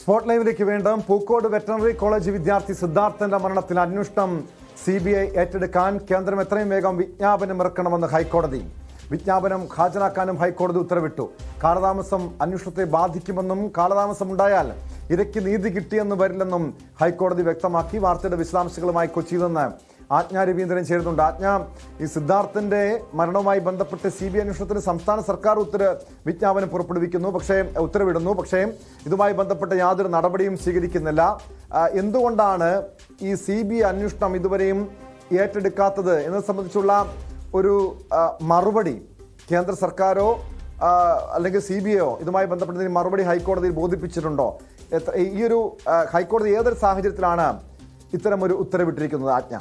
spot ലൈവിലേക്ക് വീണ്ടും Pookode veterinary college വിദ്യാർത്ഥി സിദ്ധാർത്ഥന്റെ മരണത്തിൽ അന്വേഷണം സി ബി ഐ ഏറ്റെടുക്കാൻ കേന്ദ്രം എത്രയും വേഗം വിജ്ഞാപനം ഇറക്കണമെന്ന് ഹൈക്കോടതി വിജ്ഞാപനം ഹാജരാക്കാനും ഹൈക്കോടതി ഉത്തരവിട്ടു കാലതാമസം അന്വേഷണത്തെ ബാധിക്കുമെന്നും കാലതാമസം ഉണ്ടായാൽ ഇരയ്ക്ക് നീതി കിട്ടിയെന്ന് വരില്ലെന്നും ഹൈക്കോടതി വ്യക്തമാക്കി വാർത്തയുടെ വിശദാംശങ്ങളുമായി കൊച്ചിയിൽ നിന്ന് ആജ്ഞ രവീന്ദ്രൻ ചേരുന്നുണ്ട് ആജ്ഞ ഈ സിദ്ധാർത്ഥന്റെ മരണവുമായി ബന്ധപ്പെട്ട് സി ബി ഐ അന്വേഷണത്തിന് സംസ്ഥാന സർക്കാർ ഉത്തര വിജ്ഞാപനം പുറപ്പെടുവിക്കുന്നു പക്ഷേ ഉത്തരവിടുന്നു പക്ഷേ ഇതുമായി ബന്ധപ്പെട്ട യാതൊരു നടപടിയും സ്വീകരിക്കുന്നില്ല ആ, എന്തുകൊണ്ടാണ് ഈ സി ബി ഐ അന്വേഷണം ഇതുവരെയും ഏറ്റെടുക്കാത്തത് എന്നത് സംബന്ധിച്ചുള്ള ഒരു ആ, മറുപടി കേന്ദ്ര സർക്കാരോ ആ, അല്ലെങ്കിൽ സി ബി ഐയോ ഇതുമായി ബന്ധപ്പെട്ടതിന് മറുപടി ഹൈക്കോടതിയിൽ ബോധിപ്പിച്ചിട്ടുണ്ടോ എത്ര ഈ ഒരു ആ, ഹൈക്കോടതി ഏതൊരു സാഹചര്യത്തിലാണ് ഇത്തരം ഒരു ഉത്തരവിട്ടിരിക്കുന്നത് ആജ്ഞ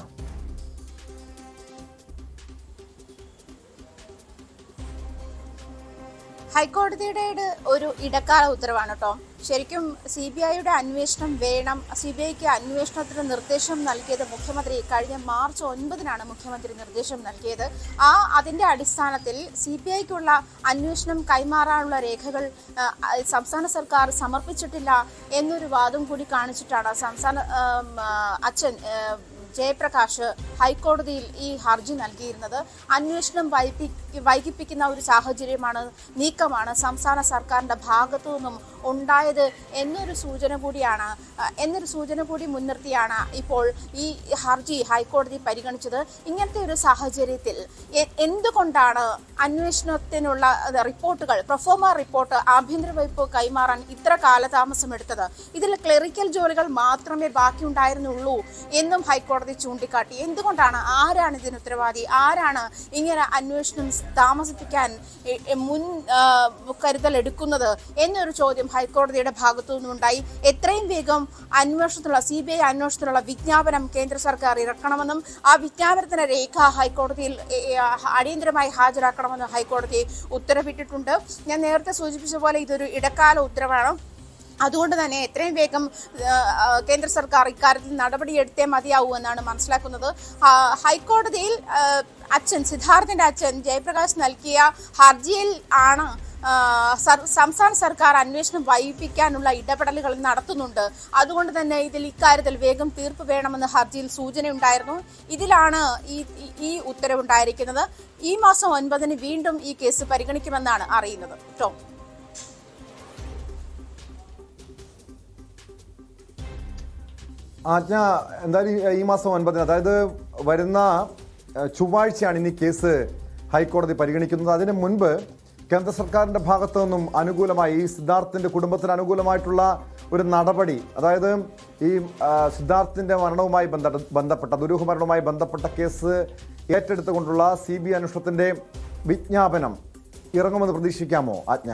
ഹൈക്കോടതിയുടെ ഇത് ഒരു ഇടക്കാല ഉത്തരവാണ് കേട്ടോ ശരിക്കും സി ബി ഐയുടെ അന്വേഷണം വേണം സി ബി ഐക്ക് അന്വേഷണത്തിന് നിർദ്ദേശം നൽകിയത് മുഖ്യമന്ത്രി കഴിഞ്ഞ മാർച്ച് ഒൻപതിനാണ് മുഖ്യമന്ത്രി നിർദ്ദേശം നൽകിയത് ആ അതിന്റെ അടിസ്ഥാനത്തിൽ സി ബി ഐക്കുള്ള അന്വേഷണം കൈമാറാനുള്ള രേഖകൾ ആ, സംസ്ഥാന സർക്കാർ സമർപ്പിച്ചിട്ടില്ല എന്നൊരു വാദം കൂടി കാണിച്ചിട്ടാണ് സംസ്ഥാന ആം, ആ, അച്ഛൻ ആ, ജയപ്രകാശ് ഹൈക്കോടതിയിൽ ഈ ഹർജി നൽകിയിരുന്നത് അന്വേഷണം വൈകി വൈകിപ്പിക്കുന്ന ഒരു സാഹചര്യമാണ് നീക്കമാണ് സംസ്ഥാന സർക്കാരിന്റെ ഭാഗത്തു നിന്നും ഉണ്ടായത് എന്നൊരു സൂചന കൂടിയാണ് അഹ്, എന്നൊരു സൂചന കൂടി മുൻനിർത്തിയാണ് ഇപ്പോൾ ഈ ഹർജി ഹൈക്കോടതി പരിഗണിച്ചത് ഇങ്ങനത്തെ ഒരു സാഹചര്യത്തിൽ എ- എന്തുകൊണ്ടാണ് അന്വേഷണത്തിനുള്ള അത് റിപ്പോർട്ടുകൾ പ്രൊഫോമ റിപ്പോർട്ട് ആഭ്യന്തര വകുപ്പ് കൈമാറാൻ ഇത്ര കാലതാമസം എടുത്തത് ഇതിൽ ക്ലറിക്കൽ ജോലികൾ മാത്രമേ ബാക്കിയുണ്ടായിരുന്നുള്ളൂ എന്നും ഹൈക്കോടതി ചൂണ്ടിക്കാട്ടി എന്തുകൊണ്ടാണ് ആരാണ് ഇതിന് ഉത്തരവാദി ആരാണ് ഇങ്ങനെ അന്വേഷണം താമസിപ്പിക്കാൻ എ- എ- മുൻ ആ, കരുതൽ എടുക്കുന്നത് എന്നൊരു ചോദ്യം ഹൈക്കോടതിയുടെ ഭാഗത്തു നിന്നുണ്ടായി എത്രയും വേഗം അന്വേഷണത്തിനുള്ള സി ബി ഐ അന്വേഷണത്തിനുള്ള വിജ്ഞാപനം കേന്ദ്ര സർക്കാർ ഇറക്കണമെന്നും ആ വിജ്ഞാപനത്തിന്റെ രേഖ ഹൈക്കോടതിയിൽ എ, എ, അടിയന്തരമായി ഹാജരാക്കണമെന്ന് ഹൈക്കോടതി ഉത്തരവിട്ടിട്ടുണ്ട് ഞാൻ നേരത്തെ സൂചിപ്പിച്ച പോലെ ഇതൊരു ഇടക്കാല ഉത്തരവാണ് അതുകൊണ്ട് തന്നെ എത്രയും വേഗം ആ, ആ, കേന്ദ്ര സർക്കാർ ഇക്കാര്യത്തിൽ നടപടിയെടുത്തേ മതിയാവൂ എന്നാണ് മനസ്സിലാക്കുന്നത് ആ, ഹൈക്കോടതിയിൽ ആ, അച്ഛൻ സിദ്ധാർത്ഥന്റെ അച്ഛൻ ജയപ്രകാശ് നൽകിയ ഹർജിയിൽ ആണ് ആ, സർ- സംസ്ഥാന സർക്കാർ അന്വേഷണം വൈകിപ്പിക്കാനുള്ള ഇടപെടലുകൾ നടത്തുന്നുണ്ട് അതുകൊണ്ട് തന്നെ ഇതിൽ ഇക്കാര്യത്തിൽ വേഗം തീർപ്പ് വേണമെന്ന് ഹർജിയിൽ സൂചനയുണ്ടായിരുന്നു ഇതിലാണ് ഈ ഈ- ഈ ഉത്തരവുണ്ടായിരിക്കുന്നത് ഈ മാസം ഒൻപതിന് വീണ്ടും ഈ കേസ് പരിഗണിക്കുമെന്നാണ് അറിയുന്നത് കേട്ടോ ആജ്ഞ എന്തായാലും ഈ- ഈ മാസം ഒൻപതിന് അതായത് വരുന്ന ഏഹ്, ചൊവ്വാഴ്ചയാണ് ഇനി കേസ് ഹൈക്കോടതി പരിഗണിക്കുന്നത് അതിന് മുൻപ് കേന്ദ്ര സർക്കാരിന്റെ ഭാഗത്തു നിന്നും അനുകൂലമായി ഈ സിദ്ധാർത്ഥിന്റെ കുടുംബത്തിന് അനുകൂലമായിട്ടുള്ള ഒരു നടപടി അതായത് ഈ ആ, സിദ്ധാർത്ഥിന്റെ മരണവുമായി ബന്ധപ്പെട്ട ബന്ധപ്പെട്ട ദുരൂഹ മരണവുമായി ബന്ധപ്പെട്ട കേസ് ഏറ്റെടുത്തുകൊണ്ടുള്ള സി ബി അന്വേഷണത്തിന്റെ വിജ്ഞാപനം ഇറങ്ങുമെന്ന് പ്രതീക്ഷിക്കാമോ ആജ്ഞ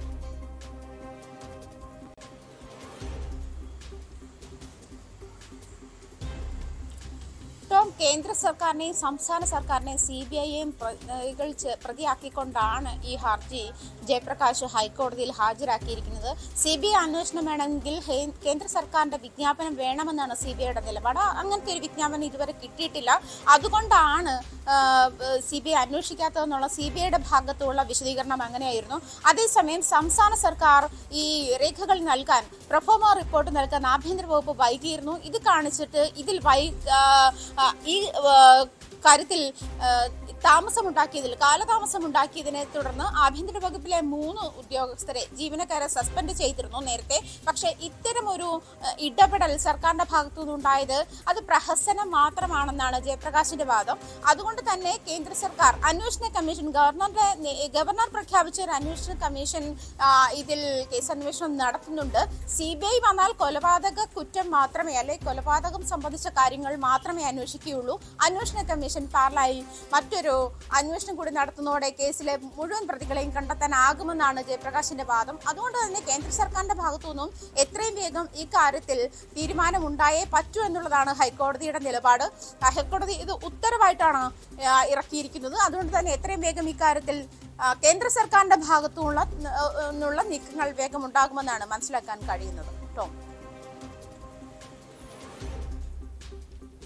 ടോം കേന്ദ്ര സർക്കാരിനെയും സംസ്ഥാന സർക്കാരിനെയും സി ബി ഐയെയും പ്രതികൾ ചേ- പ്രതിയാക്കിക്കൊണ്ടാണ് ഈ ഹർജി ജയപ്രകാശ് ഹൈക്കോടതിയിൽ ഹാജരാക്കിയിരിക്കുന്നത് സി ബി ഐ അന്വേഷണം വേണമെങ്കിൽ ഹേ- കേന്ദ്ര സർക്കാരിന്റെ വിജ്ഞാപനം വേണമെന്നാണ് സി ബി ഐയുടെ നിലപാട് അങ്ങനത്തെ ഒരു വിജ്ഞാപനം ഇതുവരെ കിട്ടിയിട്ടില്ല അതുകൊണ്ടാണ് സി ബി ഐ അന്വേഷിക്കാത്തതെന്നുള്ള സി ബി ഐയുടെ ഭാഗത്തുള്ള വിശദീകരണം അങ്ങനെയായിരുന്നു അതേസമയം സംസ്ഥാന സർക്കാർ ഈ രേഖകൾ നൽകാൻ പ്രൊഫോമ റിപ്പോർട്ട് നൽകാൻ ആഭ്യന്തര വകുപ്പ് വൈകിയിരുന്നു ഇത് കാണിച്ചിട്ട് ഇതിൽ വൈ ആ, ആ, ഈ ആ, കാര്യത്തിൽ ആ, താമസമുണ്ടാക്കിയതിൽ കാലതാമസമുണ്ടാക്കിയതിനെ തുടർന്ന് ആഭ്യന്തര വകുപ്പിലെ മൂന്ന് ഉദ്യോഗസ്ഥരെ ജീവനക്കാരെ സസ്പെൻഡ് ചെയ്തിരുന്നു നേരത്തെ പക്ഷേ ഇത്തരം ഒരു ആ, ഇടപെടൽ സർക്കാരിന്റെ ഭാഗത്തു നിന്നുണ്ടായത് അത് പ്രഹസനം മാത്രമാണെന്നാണ് ജയപ്രകാശിന്റെ വാദം അതുകൊണ്ട് തന്നെ കേന്ദ്ര സർക്കാർ അന്വേഷണ കമ്മീഷൻ ഗവർണറുടെ നേ- ഗവർണർ പ്രഖ്യാപിച്ച ഒരു അന്വേഷണ കമ്മീഷൻ ആ, ഇതിൽ കേസ് അന്വേഷണം നടത്തുന്നുണ്ട് സി ബി ഐ വന്നാൽ കൊലപാതക കുറ്റം മാത്രമേ അല്ലെ കൊലപാതകം സംബന്ധിച്ച കാര്യങ്ങൾ മാത്രമേ അന്വേഷിക്കുകയുള്ളൂ അന്വേഷണ കമ്മീഷൻ പാർലായി മറ്റൊരു അന്വേഷണം കൂടി നടത്തുന്നതോടെ കേസിലെ മുഴുവൻ പ്രതികളെയും കണ്ടെത്താനാകുമെന്നാണ് ജയപ്രകാശിന്റെ വാദം അതുകൊണ്ട് തന്നെ കേന്ദ്ര സർക്കാരിന്റെ ഭാഗത്തു നിന്നും എത്രയും വേഗം ഈ കാര്യത്തിൽ തീരുമാനമുണ്ടായേ പറ്റൂ എന്നുള്ളതാണ് ഹൈക്കോടതിയുടെ നിലപാട് ആ, ഹൈക്കോടതി ഇത് ഉത്തരവായിട്ടാണ് ആ, ഇറക്കിയിരിക്കുന്നത് അതുകൊണ്ട് തന്നെ എത്രയും വേഗം ഇക്കാര്യത്തിൽ ആ, കേന്ദ്ര സർക്കാരിന്റെ ഭാഗത്തുള്ള നിന്നുള്ള നീക്കങ്ങൾ വേഗം ഉണ്ടാകുമെന്നാണ് മനസ്സിലാക്കാൻ കഴിയുന്നത് ടോം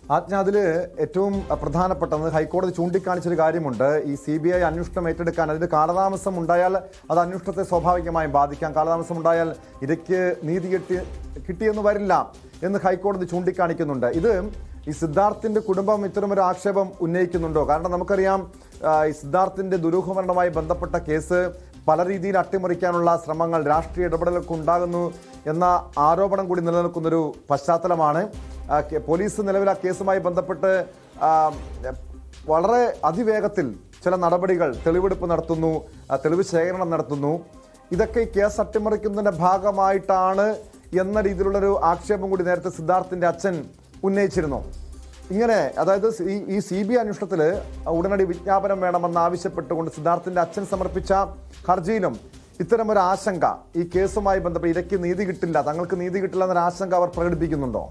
ആജ്ഞ അതിൽ ഏറ്റവും പ്രധാനപ്പെട്ടത് ഹൈക്കോടതി ചൂണ്ടിക്കാണിച്ചൊരു കാര്യമുണ്ട് ഈ സി ബി ഐ അന്വേഷണം ഏറ്റെടുക്കാൻ അതിന് കാലതാമസം ഉണ്ടായാൽ അത് അന്വേഷണത്തെ സ്വാഭാവികമായും ബാധിക്കാം കാലതാമസം ഉണ്ടായാൽ ഇരയ്ക്ക് നീതി കിട്ടി കിട്ടിയെന്ന് വരില്ല എന്ന് ഹൈക്കോടതി ചൂണ്ടിക്കാണിക്കുന്നുണ്ട് ഇത് ഈ സിദ്ധാർത്ഥിന്റെ കുടുംബം ഇത്തരമൊരു ആക്ഷേപം ഉന്നയിക്കുന്നുണ്ടോ കാരണം നമുക്കറിയാം ആ, ഈ സിദ്ധാർത്ഥിന്റെ ദുരൂഹമരണവുമായി ബന്ധപ്പെട്ട കേസ് പല രീതിയിൽ അട്ടിമറിക്കാനുള്ള ശ്രമങ്ങൾ രാഷ്ട്രീയ ഇടപെടലൊക്കെ ഉണ്ടാകുന്നു എന്ന ആരോപണം കൂടി നിലനിൽക്കുന്നൊരു പശ്ചാത്തലമാണ് ആ, കെ- പോലീസ് നിലവിൽ ആ കേസുമായി ബന്ധപ്പെട്ട് ആ, വളരെ അതിവേഗത്തിൽ ചില നടപടികൾ തെളിവെടുപ്പ് നടത്തുന്നു ആ, തെളിവ് ശേഖരണം നടത്തുന്നു ഇതൊക്കെ ഈ കേസ് അട്ടിമറിക്കുന്നതിന്റെ ഭാഗമായിട്ടാണ് എന്ന രീതിയിലുള്ളൊരു ആക്ഷേപം കൂടി നേരത്തെ സിദ്ധാർത്ഥിന്റെ അച്ഛൻ ഉന്നയിച്ചിരുന്നു ഇങ്ങനെ അതായത് ഈ ഈ സി ബി ഐ അന്വേഷണത്തിൽ ഉടനടി വിജ്ഞാപനം വേണമെന്ന് ആവശ്യപ്പെട്ടുകൊണ്ട് സിദ്ധാർത്ഥിന്റെ അച്ഛൻ സമർപ്പിച്ച ഹർജിയിലും ഇത്തരം ഒരു ആശങ്ക ഈ കേസുമായി ബന്ധപ്പെട്ട് ഇരയ്ക്ക് നീതി കിട്ടില്ല തങ്ങൾക്ക് നീതി കിട്ടില്ല എന്നൊരു ആശങ്ക അവർ പ്രകടിപ്പിക്കുന്നുണ്ടോ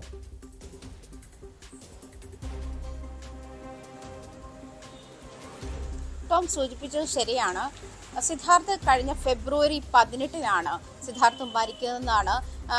ടോം സൂചിപ്പിച്ചത് ശരിയാണ് സിദ്ധാർത്ഥ് കഴിഞ്ഞ ഫെബ്രുവരി പതിനെട്ടിനാണ് സിദ്ധാർത്ഥ് മരിക്കുന്നതെന്നാണ് ആ,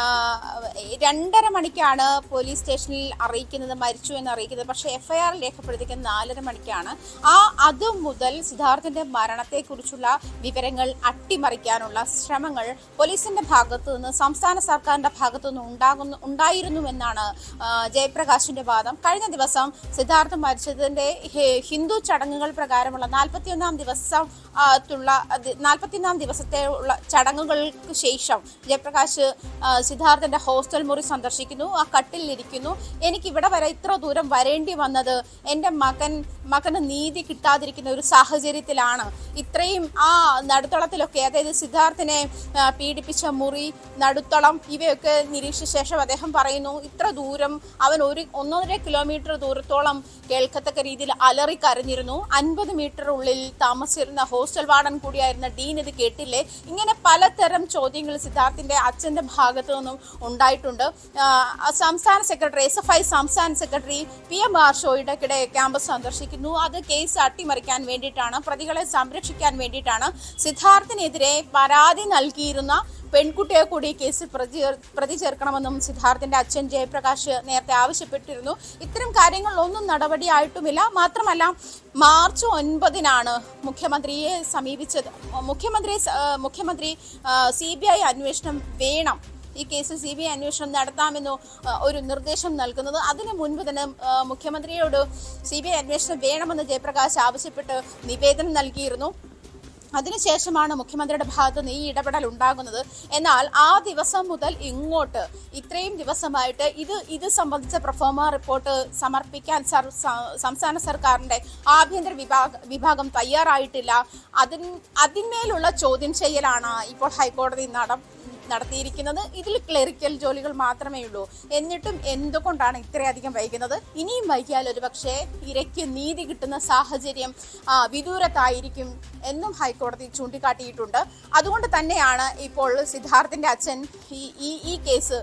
രണ്ടര മണിക്കാണ് പോലീസ് സ്റ്റേഷനിൽ അറിയിക്കുന്നത് മരിച്ചു എന്ന് അറിയിക്കുന്നത് പക്ഷേ എഫ്ഐആർ രേഖപ്പെടുത്തിക്കുന്നത് നാലര മണിക്കാണ് ആ അത് മുതൽ സിദ്ധാർത്ഥിന്റെ മരണത്തെക്കുറിച്ചുള്ള വിവരങ്ങൾ അട്ടിമറിക്കാനുള്ള ശ്രമങ്ങൾ പോലീസിന്റെ ഭാഗത്തു നിന്ന് സംസ്ഥാന സർക്കാരിന്റെ ഭാഗത്തു നിന്ന് ഉണ്ടാകുന്നു ഉണ്ടായിരുന്നുവെന്നാണ് ആ, ജയപ്രകാശിന്റെ വാദം കഴിഞ്ഞ ദിവസം സിദ്ധാർത്ഥ് മരിച്ചതിന്റെ ഹെ- ഹിന്ദു ചടങ്ങുകൾ പ്രകാരമുള്ള നാൽപ്പത്തിയൊന്നാം ദിവസം ആ, ത്തുള്ള നാൽപ്പത്തിയൊന്നാം ദിവസത്തെ ഉള്ള ചടങ്ങുകൾക്ക് ശേഷം ജയപ്രകാശ് ആ, സിദ്ധാർത്ഥന്റെ ഹോസ്റ്റൽ മുറി സന്ദർശിക്കുന്നു ആ കട്ടിലിരിക്കുന്നു എനിക്ക് ഇവിടെ വരെ ഇത്ര ദൂരം വരേണ്ടി വന്നത് എൻ്റെ മകൻ മകന് നീതി കിട്ടാതിരിക്കുന്ന ഒരു സാഹചര്യത്തിലാണ് ഇത്രയും ആ നടുത്തളത്തിലൊക്കെ അതായത് സിദ്ധാർത്ഥിനെ ആ, പീഡിപ്പിച്ച മുറി നടുത്തളം ഇവയൊക്കെ നിരീക്ഷിച്ച ശേഷം അദ്ദേഹം പറയുന്നു ഇത്ര ദൂരം അവൻ ഒരു ഒന്നൊന്നര കിലോമീറ്റർ ദൂരത്തോളം കേൾക്കത്തക്ക രീതിയിൽ അലറി കരഞ്ഞിരുന്നു അൻപത് മീറ്റർ ഉള്ളിൽ താമസിച്ചിരുന്ന ഹോസ്റ്റൽ വാർഡൻ കൂടിയായിരുന്ന ഡീൻ ഇത് കേട്ടില്ലേ ഇങ്ങനെ പലതരം ചോദ്യങ്ങൾ സിദ്ധാർത്ഥിന്റെ അച്ഛന്റെ ഭാഗത്തു നിന്നും ഉണ്ടായിട്ടുണ്ട് ആ, സംസ്ഥാന സെക്രട്ടറി എസ് എഫ് ഐ സംസ്ഥാന സെക്രട്ടറി പി എം ആർഷോ ഇടയ്ക്കിടെ ക്യാമ്പസ് സന്ദർശിക്കുന്നു അത് കേസ് അട്ടിമറിക്കാൻ വേണ്ടിയിട്ടാണ് പ്രതികളെ സംരക്ഷിക്കാൻ വേണ്ടിയിട്ടാണ് സിദ്ധാർത്ഥിനെതിരെ പരാതി നൽകിയിരുന്ന പെൺകുട്ടിയെ കൂടി കേസിൽ പ്രതി ചേർ- പ്രതി ചേർക്കണമെന്നും സിദ്ധാർത്ഥിന്റെ അച്ഛൻ ജയപ്രകാശ് നേരത്തെ ആവശ്യപ്പെട്ടിരുന്നു ഇത്തരം കാര്യങ്ങളിലൊന്നും നടപടിയായിട്ടുമില്ല മാത്രമല്ല മാർച്ച് ഒൻപതിനാണ് മുഖ്യമന്ത്രിയെ സമീപിച്ചത് മുഖ്യമന്ത്രി സ- ആ, മുഖ്യമന്ത്രി സി ബി ഐ അന്വേഷണം വേണം ഈ കേസിൽ സി ബി ഐ അന്വേഷണം നടത്താമെന്ന് ആ, ഒരു നിർദ്ദേശം നൽകുന്നത് അതിനു മുൻപ് തന്നെ ആ, മുഖ്യമന്ത്രിയോട് സി ബി ഐ അന്വേഷണം വേണമെന്ന് ജയപ്രകാശ് ആവശ്യപ്പെട്ട് നിവേദനം നൽകിയിരുന്നു അതിനുശേഷമാണ് മുഖ്യമന്ത്രിയുടെ ഭാഗത്ത് നിന്ന് ഈ ഇടപെടൽ ഉണ്ടാകുന്നത് എന്നാൽ ആ ദിവസം മുതൽ ഇങ്ങോട്ട് ഇത്രയും ദിവസമായിട്ട് ഇത് ഇത് സംബന്ധിച്ച പ്രൊഫോമ റിപ്പോർട്ട് സമർപ്പിക്കാൻ സർ സ- സംസ്ഥാന സർക്കാരിന്റെ ആഭ്യന്തര വിഭാഗ വിഭാഗം തയ്യാറായിട്ടില്ല അതിൻ അതിന്മേലുള്ള ചോദ്യം ചെയ്യലാണ് ഇപ്പോൾ ഹൈക്കോടതി നട നടത്തിയിരിക്കുന്നത് ഇതിൽ ക്ലറിക്കൽ ജോലികൾ മാത്രമേ ഉള്ളൂ എന്നിട്ടും എന്തുകൊണ്ടാണ് ഇത്രയധികം വൈകുന്നത് ഇനിയും വൈകിയാൽ ഒരു പക്ഷേ ഇരയ്ക്ക് നീതി കിട്ടുന്ന സാഹചര്യം ആ, വിദൂരത്തായിരിക്കും എന്നും ഹൈക്കോടതി ചൂണ്ടിക്കാട്ടിയിട്ടുണ്ട് അതുകൊണ്ട് തന്നെയാണ് ഇപ്പോൾ സിദ്ധാർത്ഥിന്റെ അച്ഛൻ ഈ ഈ ഈ കേസ്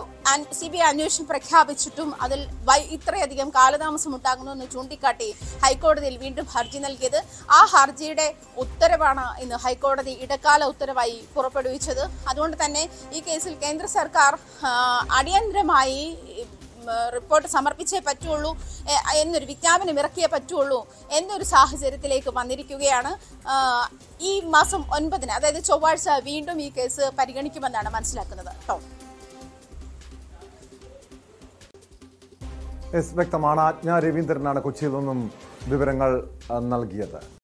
സി ബി ഐ അന്വേഷണം പ്രഖ്യാപിച്ചിട്ടും അതിൽ വൈ- ഇത്രയധികം കാലതാമസം ഉണ്ടാകുന്നു എന്ന് ചൂണ്ടിക്കാട്ടി ഹൈക്കോടതിയിൽ വീണ്ടും ഹർജി നൽകിയത് ആ ഹർജിയുടെ ഉത്തരവാണ് ഇന്ന് ഹൈക്കോടതി ഇടക്കാല ഉത്തരവായി പുറപ്പെടുവിച്ചത് അതുകൊണ്ട് തന്നെ ഈ കേസിൽ കേന്ദ്ര സർക്കാർ ആ, അടിയന്തരമായി ഉം, റിപ്പോർട്ട് സമർപ്പിച്ചേ പറ്റുള്ളൂ എ- എന്നൊരു വിജ്ഞാപനം ഇറക്കിയേ പറ്റുള്ളൂ എന്നൊരു സാഹചര്യത്തിലേക്ക് വന്നിരിക്കുകയാണ് ആ, ഈ മാസം ഒൻപതിന് അതായത് ചൊവ്വാഴ്ച വീണ്ടും ഈ കേസ് പരിഗണിക്കുമെന്നാണ് മനസ്സിലാക്കുന്നത് കേട്ടോ എസ് വ്യക്തമാണ് ആജ്ഞ രവീന്ദ്രനാണ് കൊച്ചിയിൽ നിന്നും വിവരങ്ങൾ ആ, നൽകിയത്